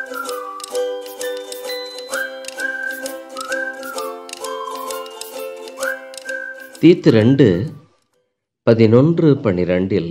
தீத்து ரெண்டு பதினொன்று பன்னிரண்டில்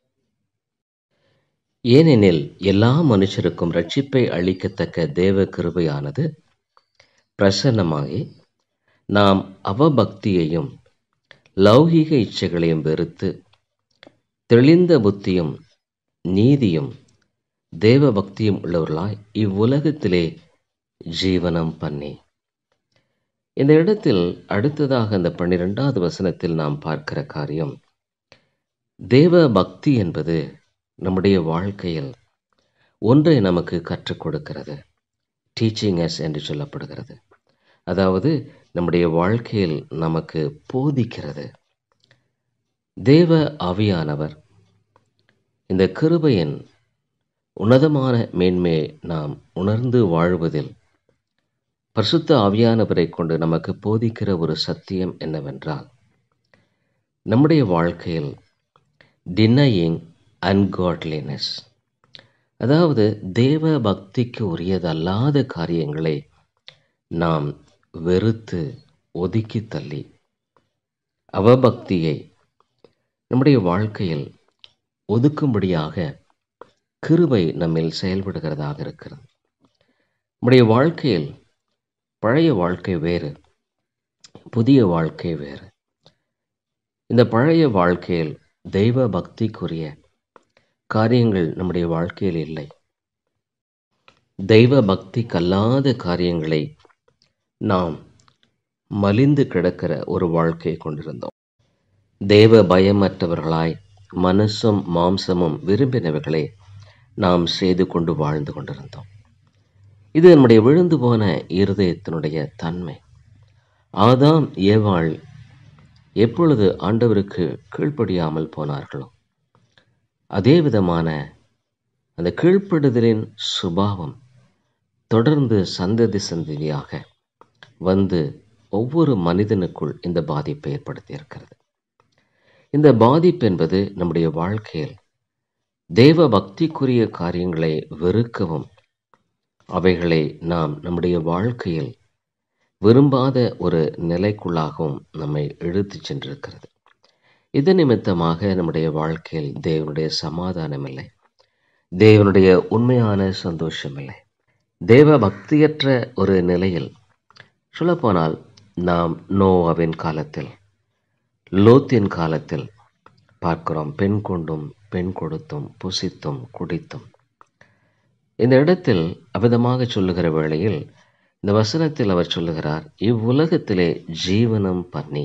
ஏனெனில் எல்லா மனுஷருக்கும் ரட்சிப்பை அளிக்கத்தக்க தேவ கிருபையானது பிரசன்னமாகி நாம் அவபக்தியையும் லௌகிக இச்சைகளையும் வெறுத்து தெளிந்த புத்தியும் நீதியும் தேவ பக்தியும் உள்ளவர்களாய் இவ்வுலகத்திலே ஜீவனம் பண்ணி இந்த இடத்தில் அடுத்ததாக இந்த பன்னிரெண்டாவது வசனத்தில் நாம் பார்க்கிற காரியம் தேவ பக்தி என்பது நம்முடைய வாழ்க்கையில் ஒன்றை நமக்கு கற்றுக் கொடுக்கிறது டீச்சிங் எஸ் என்று சொல்லப்படுகிறது அதாவது நம்முடைய வாழ்க்கையில் நமக்கு போதிக்கிறது தேவ ஆவியானவர் இந்த கிருபையின் உன்னதமான மேன்மையை நாம் உணர்ந்து வாழ்வதில் பரிசுத்த ஆவியானவரை கொண்டு நமக்கு போதிக்கிற ஒரு சத்தியம் என்னவென்றால் நம்முடைய வாழ்க்கையில் டினையிங் அன்காட்லினஸ் அதாவது தேவ பக்திக்கு உரியதல்லாத காரியங்களை நாம் வெறுத்து ஒதுக்கி தள்ளி அவபக்தியை நம்முடைய வாழ்க்கையில் ஒதுக்கும்படியாக கிருபை நம்மில் செயல்படுகிறதாக இருக்கிறது நம்முடைய வாழ்க்கையில் பழைய வாழ்க்கை வேறு புதிய வாழ்க்கை வேறு இந்த பழைய வாழ்க்கையில் தெய்வ பக்திக்குரிய காரியங்கள் நம்முடைய வாழ்க்கையில் இல்லை தெய்வ பக்திக்கல்லாத காரியங்களை நாம் மலிந்து கிடக்கிற ஒரு வாழ்க்கையை கொண்டிருந்தோம் தேவ பயமற்றவர்களாய் மனசும் மாம்சமும் விரும்பினவர்களை நாம் செய்து கொண்டு வாழ்ந்து கொண்டிருந்தோம் இது நம்முடைய விழுந்து போன இருதயத்தினுடைய தன்மை ஆதாம் ஏவாள் எப்பொழுது ஆண்டவருக்கு கீழ்ப்படியாமல் போனார்களோ அதே விதமான அந்த கீழ்ப்படுதலின் சுபாவம் தொடர்ந்து சந்ததி சந்ததியாக வந்து ஒவ்வொரு மனிதனுக்குள் இந்த பாதிப்பை ஏற்படுத்தி இருக்கிறது இந்த பாதிப்பு என்பது நம்முடைய வாழ்க்கையில் தேவ பக்திக்குரிய காரியங்களை வெறுக்கவும் அவைகளை நாம் நம்முடைய வாழ்க்கையில் விரும்பாத ஒரு நிலைக்குள்ளாகவும் நம்மை இழுத்து சென்றிருக்கிறது இது நிமித்தமாக நம்முடைய வாழ்க்கையில் தேவனுடைய சமாதானம் இல்லை தேவனுடைய உண்மையான சந்தோஷம் இல்லை தேவ பக்தியற்ற ஒரு நிலையில் சொல்லப்போனால் நாம் நோவாவின் காலத்தில் லோத்தின் காலத்தில் பார்க்கிறோம் பெண் கொண்டும் பெண் கொடுத்தும் புசித்தும் குடித்தும் இந்த இடத்தில் அவிதமாக சொல்லுகிற வேளையில் இந்த வசனத்தில் அவர் சொல்லுகிறார் இவ்வுலகத்திலே ஜீவனம் பண்ணி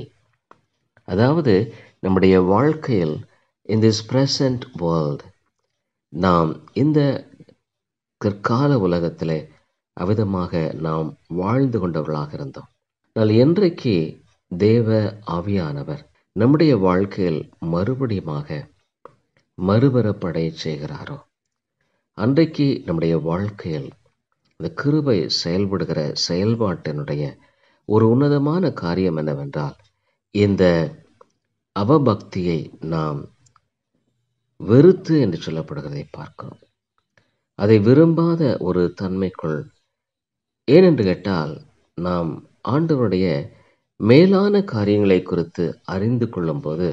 அதாவது நம்முடைய வாழ்க்கையில் இன் திஸ் பிரசன்ட் வேர்ல்ட் நாம் இந்த கற்கால உலகத்திலே அவிதமாக நாம் வாழ்ந்து கொண்டவர்களாக இருந்தோம் ஆனால் என்றைக்கு தேவ ஆவியானவர் நம்முடைய வாழ்க்கையில் மறுபடியுமாக மறுபரப்படைய செய்கிறாரோ அன்றைக்கு நம்முடைய வாழ்க்கையில் இந்த கிருபை செயல்படுகிற செயல்பாட்டினுடைய ஒரு உன்னதமான காரியம் என்னவென்றால் இந்த அவபக்தியை நாம் வெறுத்து என்று சொல்லப்படுகிறதை பார்க்கிறோம் அதை விரும்பாத ஒரு தன்மைக்குள் ஏனென்று கேட்டால் நாம் ஆண்டவருடைய மேலான காரியங்களை குறித்து அறிந்து கொள்ளும்போது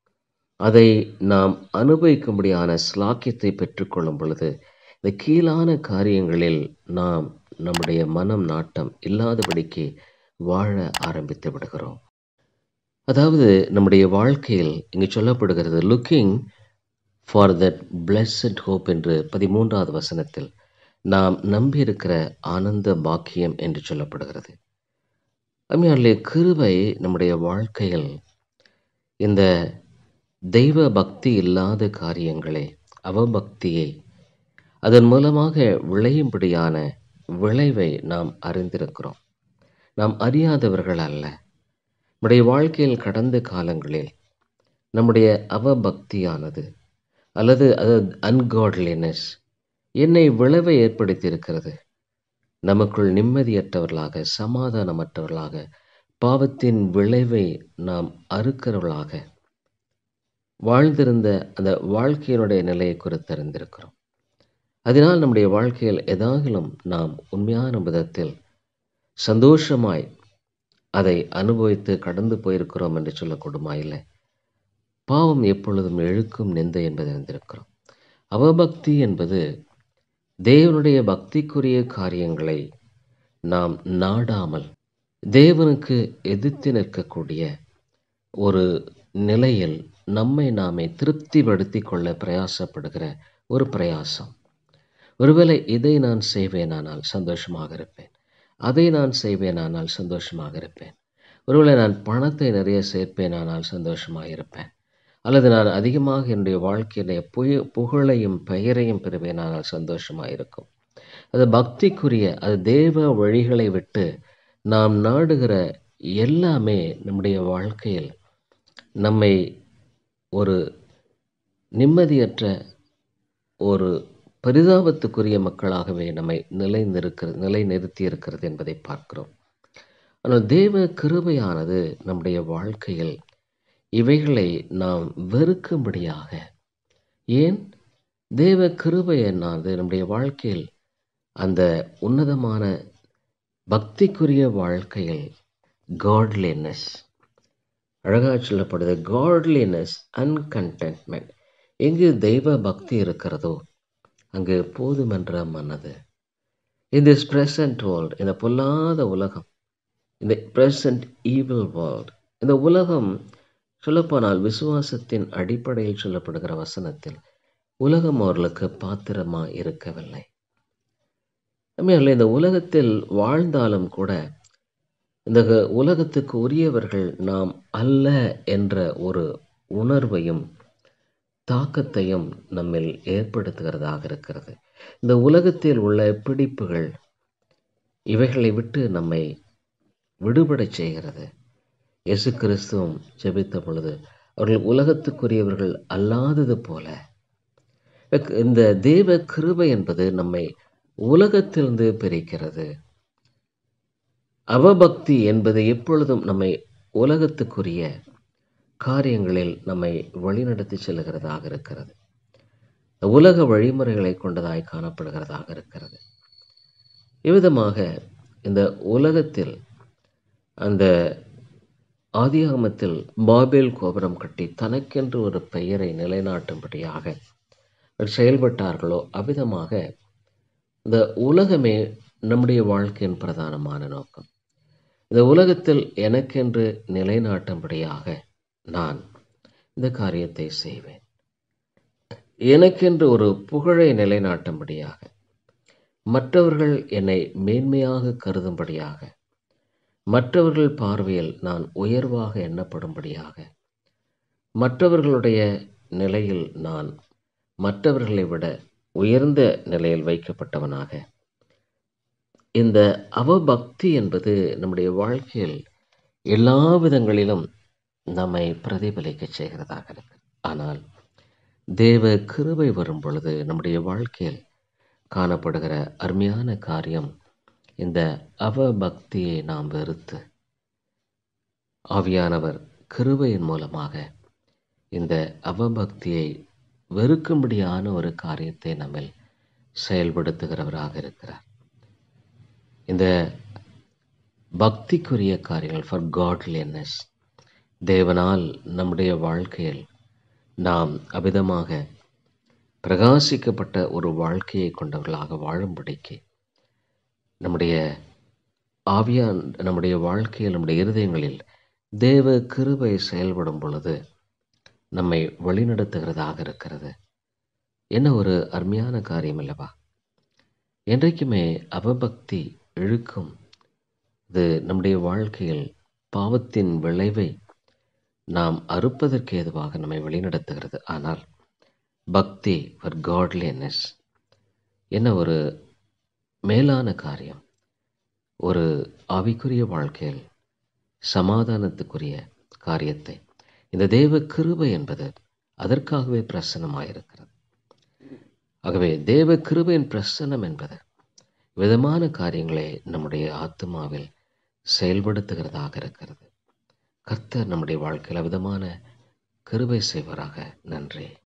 அதை நாம் அனுபவிக்கும்படியான ஸ்லாக்கியத்தை பெற்றுக்கொள்ளும் பொழுது இந்த கீழான காரியங்களில் நாம் நம்முடைய மனம் நாட்டம் இல்லாதபடிக்கு வாழ ஆரம்பித்து விடுகிறோம் அதாவது நம்முடைய வாழ்க்கையில் இங்கு சொல்லப்படுகிறது looking for that blessed hope என்று பதிமூன்றாவது வசனத்தில் நாம் நம்பியிருக்கிற ஆனந்த பாக்கியம் என்று சொல்லப்படுகிறது அம்மையாலே கிருபை நம்முடைய வாழ்க்கையில் இந்த தெய்வ பக்தி இல்லாத காரியங்களை அவபக்தியை அதன் மூலமாக விளையும்படியான விளைவை நாம் அறிந்திருக்கிறோம் நாம் அறியாதவர்கள் அல்ல நம்முடைய வாழ்க்கையில் கடந்த காலங்களில் நம்முடைய அவபக்தியானது அல்லது அது அன்காட்லினஸ் என்னை விளைவை ஏற்படுத்தியிருக்கிறது நமக்குள் நிம்மதியற்றவர்களாக சமாதானமற்றவர்களாக பாவத்தின் விளைவை நாம் அறுக்கிறவர்களாக வாழ்ந்திருந்த அந்த வாழ்க்கையினுடைய நிலையை குறித்து அறிந்திருக்கிறோம் அதனால் நம்முடைய வாழ்க்கையில் எதாகிலும் நாம் உண்மையான விதத்தில் சந்தோஷமாய் அதை அனுபவித்து கடந்து போயிருக்கிறோம் என்று சொல்லக்கூடுமா இல்லை பாவம் எப்பொழுதும் எழுக்கும் நிந்தை என்பதை அறிந்திருக்கிறோம் அவபக்தி என்பது தேவனுடைய பக்திக்குரிய காரியங்களை நாம் நாடாமல் தேவனுக்கு எதிர்த்து நிற்கக்கூடிய ஒரு நிலையில் நம்மை நாமே திருப்திப்படுத்தி கொள்ள பிரயாசப்படுகிற ஒரு பிரயாசம் ஒருவேளை இதை நான் செய்வேனானால் சந்தோஷமாக இருப்பேன் அதை நான் செய்வேனானால் சந்தோஷமாக இருப்பேன் ஒருவேளை நான் பணத்தை நிறைய சேர்ப்பேனானால் சந்தோஷமாக இருப்பேன் அல்லது நான் அதிகமாக என்னுடைய வாழ்க்கையிலே புய புகழையும் பெயரையும் பெறுவேனானால் சந்தோஷமாக இருக்கும் அது பக்திக்குரிய அது தேவ வழிகளை விட்டு நாம் நாடுகிற எல்லாமே நம்முடைய வாழ்க்கையில் நம்மை ஒரு நிம்மதியற்ற ஒரு பரிதாபத்துக்குரிய மக்களாகவே நம்மை நிலை நிறுக்க நிலை நிறுத்தி இருக்கிறது என்பதை பார்க்கிறோம் ஆனால் தேவ கிருபையானது நம்முடைய வாழ்க்கையில் இவைகளை நாம் வெறுக்கும்படியாக ஏன் தேவ கிருபை என்னாது நம்முடைய வாழ்க்கையில் அந்த உன்னதமான பக்திக்குரிய வாழ்க்கையில் காட்லினஸ் அழகாக சொல்லப்படுது காட்லினஸ் அன்கண்டென்ட்மெண்ட் எங்கு தெய்வ பக்தி இருக்கிறதோ அங்கு போதுமென்ற மனது இன் திஸ் ப்ரெசன்ட் வேர்ல்ட் இந்த பொல்லாத உலகம் இந்த ப்ரெசன்ட் ஈவில் வேர்ல்ட் இந்த உலகம் சொல்லப்போனால் விசுவாசத்தின் அடிப்படையில் சொல்லப்படுகிற வசனத்தில் உலகம் அவர்களுக்கு பாத்திரமா இருக்கவில்லை உண்மையாலே இந்த உலகத்தில் வாழ்ந்தாலும் கூட இந்த உலகத்துக்கு உரியவர்கள் நாம் அல்ல என்ற ஒரு உணர்வையும் தாக்கத்தையும் நம்மில் ஏற்படுத்துகிறதாக இருக்கிறது இந்த உலகத்தில் உள்ள பிடிப்புகள் இவைகளை விட்டு நம்மை விடுபடச் செய்கிறது இயேசு கிறிஸ்துவும் ஜெபித்த பொழுது அவர்கள் உலகத்துக்குரியவர்கள் அல்லாதது போல இந்த தேவ கிருபை என்பது நம்மை உலகத்திலிருந்து பிரிக்கிறது அவபக்தி என்பது எப்பொழுதும் நம்மை உலகத்துக்குரிய காரியங்களில் நம்மை வழிநடத்தி செல்கிறதாக இருக்கிறது உலக வழிமுறைகளை கொண்டதாய் காணப்படுகிறதாக இருக்கிறது இவ்விதமாக இந்த உலகத்தில் அந்த ஆதியாகமத்தில் பாபேல் கோபுரம் கட்டி தனக்கென்று ஒரு பெயரை நிலைநாட்டும்படியாக செயல்பட்டார்களோ அவ்விதமாக இந்த உலகமே நம்முடைய வாழ்க்கையின் பிரதானமான நோக்கம் இந்த உலகத்தில் எனக்கென்று நிலைநாட்டும்படியாக நான் இந்த காரியத்தை செய்வேன் எனக்கென்று ஒரு புகழை நிலைநாட்டும்படியாக மற்றவர்கள் என்னை மேன்மையாக கருதும்படியாக மற்றவர்கள் பார்வையில் நான் உயர்வாக எண்ணப்படும்படியாக மற்றவர்களுடைய நிலையில் நான் மற்றவர்களை விட உயர்ந்த நிலையில் வைக்கப்பட்டவனாக இந்த அவபக்தி என்பது நம்முடைய வாழ்க்கையில் எல்லா விதங்களிலும் நம்மை பிரதிபலிக்க செய்கிறதாக இருக்கு ஆனால் தேவ கிருபை வரும் பொழுது நம்முடைய வாழ்க்கையில் காணப்படுகிற அருமையான காரியம் இந்த அவபக்தியை நாம் வெறுத்து ஆவியானவர் கிருபையின் மூலமாக இந்த அவபக்தியை வெறுக்கும்படியான ஒரு காரியத்தை நம்மில் செயல்படுத்துகிறவராக இருக்கிறார் இந்த பக்திக்குரிய காரியங்கள் ஃபார் காட்லியன்னஸ் தேவனால் நம்முடைய வாழ்க்கையில் நாம் அபிதமாக பிரகாசிக்கப்பட்ட ஒரு வாழ்க்கையை கொண்டவர்களாக வாழும்படிக்கு நம்முடைய ஆவியான் நம்முடைய வாழ்க்கையில் நம்முடைய இருதயங்களில் தேவ கிருபை செயல்படும் பொழுது நம்மை வழிநடத்துகிறதாக இருக்கிறது என்ன ஒரு அருமையான காரியம் அல்லவா என்றைக்குமே அவபக்தி இழுக்கும் இது நம்முடைய வாழ்க்கையில் பாவத்தின் விளைவை நாம் அறுப்பதற்கு ஏதுவாக நம்மை வழிநடத்துகிறது ஆனால் பக்தி ஃபார் காட்லினஸ் என்ன ஒரு மேலான காரியம் ஒரு ஆவிக்குரிய வாழ்க்கையில் சமாதானத்துக்குரிய காரியத்தை இந்த தேவ கிருபை என்பது அதற்காகவே பிரசனமாயிருக்கிறது ஆகவே தேவ கிருபையின் பிரசனம் என்பது விதமான காரியங்களை நம்முடைய ஆத்மாவில் செயல்படுத்துகிறதாக இருக்கிறது கர்த்தர் நம்முடைய வாழ்க்கையில் விதமான கிருபை செய்வராக நன்றி